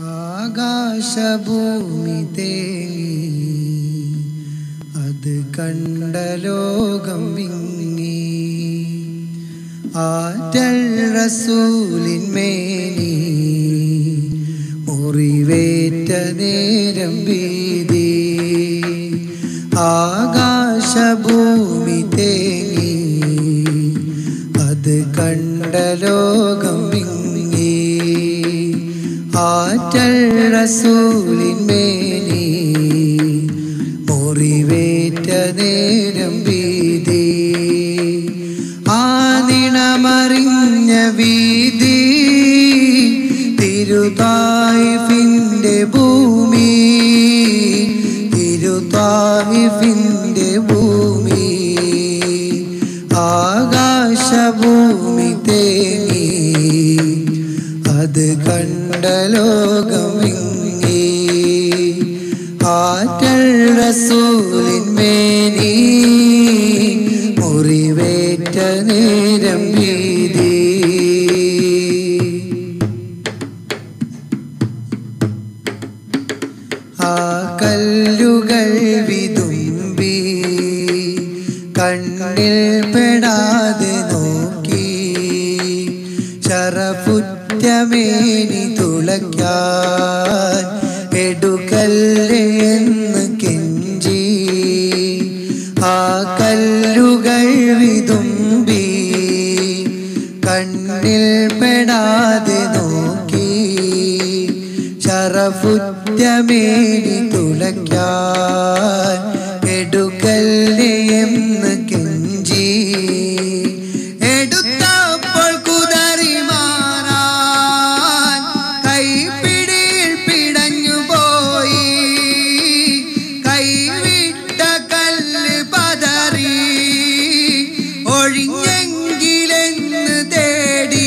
ആകാശഭൂമി തേങ്ങി അത് കണ്ട ലോകം വിങ്ങി ആറ്റൽ റസൂലിന്മേനി മുറിവേറ്റ നേരം വീതി ആകാശഭൂമി തേങ്ങി അത് കണ്ട ലോകം വിങ്ങി ആറ്റൽ റസൂലിന്മേനി മുറിവേറ്റ നേരം വീതി ആ നിണമറിഞ്ഞ വീതി തിരുതായിഫിൻ്റെ ഭൂമി തിരുതായിഫിൻ്റെ ഭൂമി ആകാശഭൂമി തേങ്ങി അത് കണ്ട ലോകം വിങ്ങി ആറ്റൽ റസൂലിന്മേനി മുറിവേറ്റ നേരം വീതി ആ കല്ലുകൾ വിതുമ്പി കണ്ണിൽ പെടാതെ നോക്കി ശറഫുറ്റമേനി തുളയ്ക്കാൻ എടുക്കല്ലേ എന്ന് കെഞ്ചി ആ കല്ലുകൾ വിതുമ്പി കണ്ണിൽ പെടാതെ നോക്കി ശറഫുറ്റമേനി തുളയ്ക്കാൻ എടുക്കല്ലേ എന്ന് കെഞ്ചി എടുത്തപ്പോൾ കുതറി മാറാൻ കൈപ്പിടിയിൽ പിടഞ്ഞു പോയി കൈവിട്ട കല്ല് പതറി ഒഴിഞ്ഞെങ്കിലെന്ന് തേടി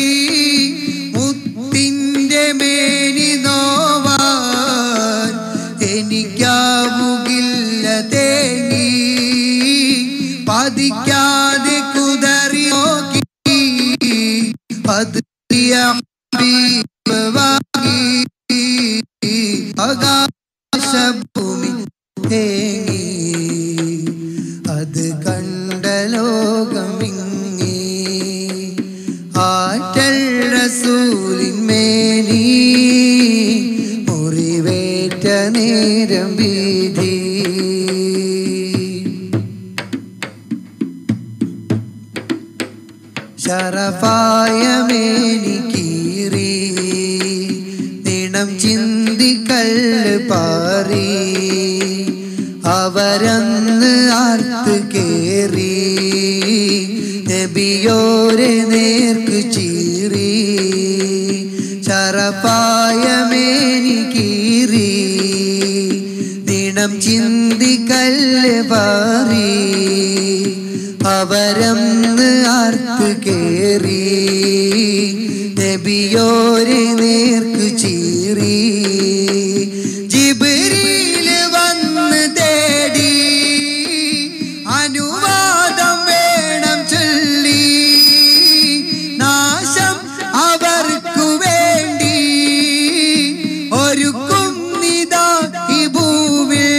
മുത്തിൻ്റെ മേനി നോവാൻ എനിക്കാവുകില്ല തേങ്ങി പതിക്കാതെ കുതറി നോക്കി പതിയ ഹബീബ് വാങ്ങി ആകാശഭൂമി തേങ്ങി അത് കണ്ട ലോകം വിങ്ങി ആറ്റൽ റസൂലിന്മേനി മുറിവേറ്റ നേരം വീതി ശറഫായ മേനി കീറി നിണം ചിന്തിക്കല്ല് പാറി അവരന്ന് ആർത്ത് കേറി നബിയോരെ നേർക്ക് ചീറി ശറഫായ മേനി കീറി നിണം ചിന്തിക്കല്ല് പാറി അവരന്ന് ആർത്ത് കേറി നബിയോരെ നേർക്ക് ചീറി ജിബ്രീല് വന്ന് തേടി അനുവാദം വേണം ചൊല്ലി നാശം അവർക്കു വേണ്ടി ഒരുക്കും നിതാ ഈ ഭൂവിൽ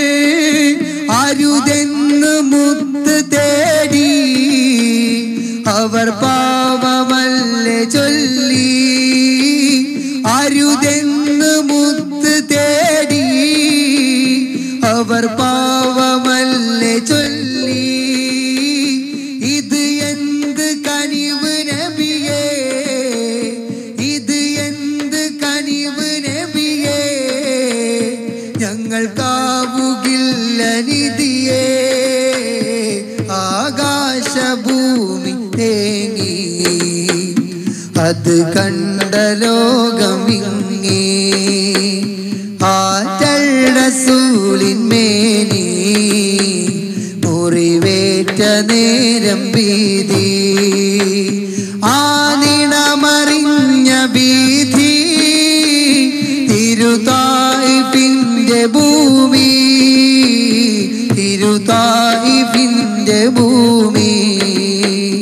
അരുതെന്ന് മുത്ത് തേടി അവർ പാവമല്ലേ ചൊല്ലി അരുതെന്ന് മുത്ത് തേടി അവർ പാവമല്ലേ ചൊല്ലി ഇത് എന്ത് കനിവ് നബിയേ ഇത് എന്ത് കനിവ് നബിയേ ഞങ്ങൾക്കാവുകില്ല നിധിയേ ആകാശഭൂമി തേങ്ങി അത് കണ്ട ലോകം വിങ്ങി ആറ്റൽ റസൂലിന്മേനി മുറിവേറ്റ നേരം ഭീതി ആനിണമറിഞ്ഞ ഭീതി തിരുതായിപ്പിന്റെ ഭൂമി തിരുതായിപ്പിന്റെ ഭൂമി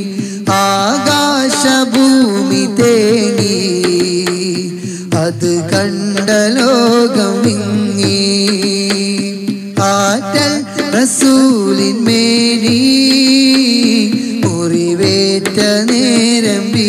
ആകാശഭൂമി തേങ്ങി അത് കണ്ട ലോകം വിങ്ങി ആറ്റൽ റസൂലിൻ മേനി മുറിവേറ്റ നേരം